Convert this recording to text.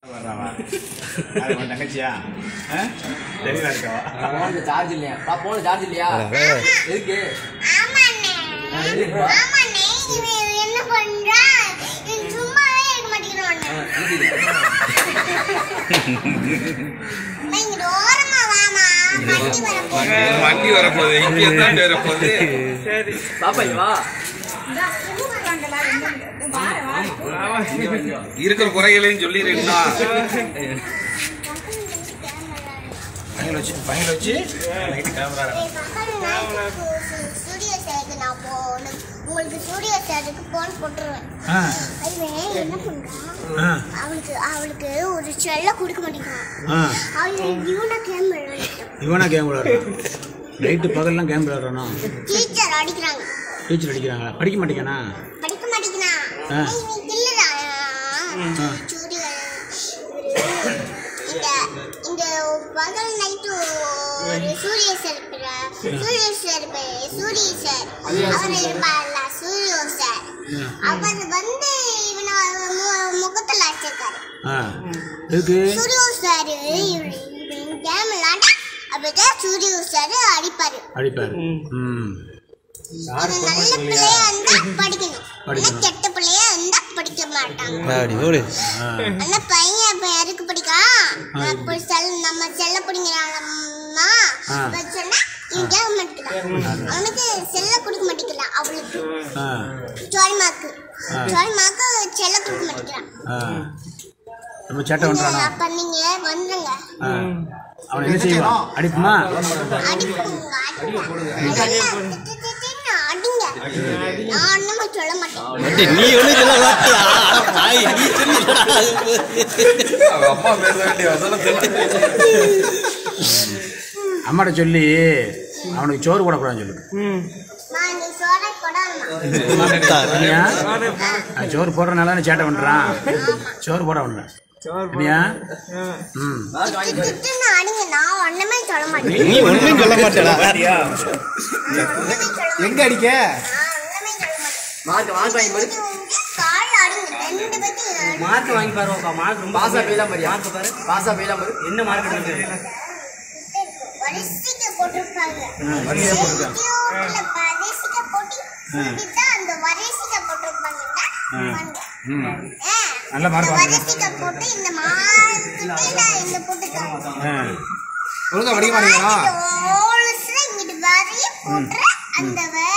வர்றாவா அது உன் தங்கச்சியா ஆ? தெளிவா இருக்கவா போன்ல சார்ஜ் இல்லையா பா போன்ல சார்ஜ் இல்லையா எதுக்கு ஆமாண்ணே ஆ, எதுக்கு ஆமாண்ணே இவன் என்ன பண்றான் இவன் சும்மாவே இருக்க மாட்டேங்கிறான் இங்க ஓரமா வாமா வண்டி வரப்போகுது வண்டி வரப்போகுது இங்கே தான் வரப்போகுது பாப்பா இங்க வா இருக்கிற குறைகளையும் சொல்லிடுறீங்களா பையன் வச்சு பையன் வச்சு நைட்டு கேமரா ஸ்டுடியோ சேருக்கு நான் போகணும் உங்களுக்கு ஸ்டுடியோ சேருக்கு போன் போட்டுருவேன் ஆ இவன் என்ன பண்றான் ஆ அவளுக்கு அவளுக்கு ஒரு செல்ல கொடுக்க மாட்டேங்கிறான் ஆ அவளுக்கு இவனை கேம் விளையாடிட்டான் இவனா கேம் விளையாடுறான் நைட்டு பகல்லாம் கேம் விளையாடுறானா டீச்சர் அடிக்கிறாங்க டீச்சர் அடிக்கிறாங்களா படிக்க மாட்டேங்கானா படிக்க மாட்டேங்கிறான் ஆ. இவன் கில்லுடா ஆ. சூரிய இந்த இந்த பகல் நைட்டு ஒரு சூரிய சார் இருப்பார் சூரிய சார் இருப்பார் சூரிய சார் அவர் இருப்பார்ல சூரிய சார் அவர் வந்து இவனை மு- முகத்துல அடிச்சிருக்காரு ஆ எதுக்கு சூரிய சார் இவன் கேம் விளையாண்டா அப்பதான் சூரிய சார் அடிப்பாரு அடிப்பாரு ம் இவன் நல்ல பிள்ளையா இருந்தா படிக்கணும் இல்ல படிக்கணும். கெட்ட பிள்ளையா இருந்தா படிக்க மாட்டாங்க ஆ அந்த பையன் இப்ப எதுக்கு படிக்கா அப்ப செல் நம்ம செல்ல பிடிங்கிறாங்கம்மா ஆ. இப்ப சொன்னா இவன் கேட்க மாட்டேங்கிறான் அவனுக்கு செல்ல கொடுக்க மாட்டேங்கிறான் அவளுக்கு ஆ சோரிமாக்கு சோரிமாக்கு செல்ல கொடுக்க மாட்டேங்கிறான் ஆ நம்ம சேட்டை பண்ணுறானா அப்ப நீங்க வந்துருங்க ஆ அவன் என்ன செய்வான் அடிப்புமா அடிப்புங்க அடிங்க அடிங்க நான் ஒண்ணுமே சொல்ல மாட்டேன் நீ ஒன்றும் சொல்ல மாட்டியா பாய் நீ சொல்லிடா அவங்க அம்மா பேச வேண்டிய வசனம் அம்மாட்ட சொல்லி அவனுக்கு சோறு போடக்கூடாதுன்னு சொல்லு நான் இந்த சோறை கொடாமா இல்லையா அவன் சோறு போடுறதுனால நீ சேட்டை பண்ணுறான் சோறு போட ஒன்று இல்லையா ம் திட்டுன்னு அடிங்க நான் ஒண்ணுமே சொல்ல மாட்டேன் நீ ஒன்றும் சொல்ல மாட்டேடா நான் ஒண்ணுமே சொல்ல மாட்டேன் எங்க அடிக்க நான் ஒண்ணுமே சொல்ல மாட்டேன் மார்க் மார்க் வாங்கி பாரு கால் அடிங்க ரெண்டு பேத்தையும் மார்க் வாங்கி பாருப்பா மார்க் ரொம்ப பாசா பெய்தான் பாரு மார்க் பாரு பாசா பெய்தான் பாரு என்ன மார்க் எடுத்து வரிசைக்கு போட்டிருப்பாங்க வரிசையா போட்டிருக்காங்க. வீடியோல வரிசைக்கு போட்டு இப்படித்தான் அந்த வரிசைக்கு போட்டிருப்பாங்க பாருங்க. ம் ஆ, நல்ல mark இந்த வாங்குங்க. வரிசைக்கு போட்டு இந்த மார்க்கிட்ட நான் இந்த போட்டுருக்காங்க ஆ ஒழுங்கா படிக்க மாட்டீங்களா இந்த ஓலஸ்ல இங்கிட்டு வரைய போட்டுற அந்த வே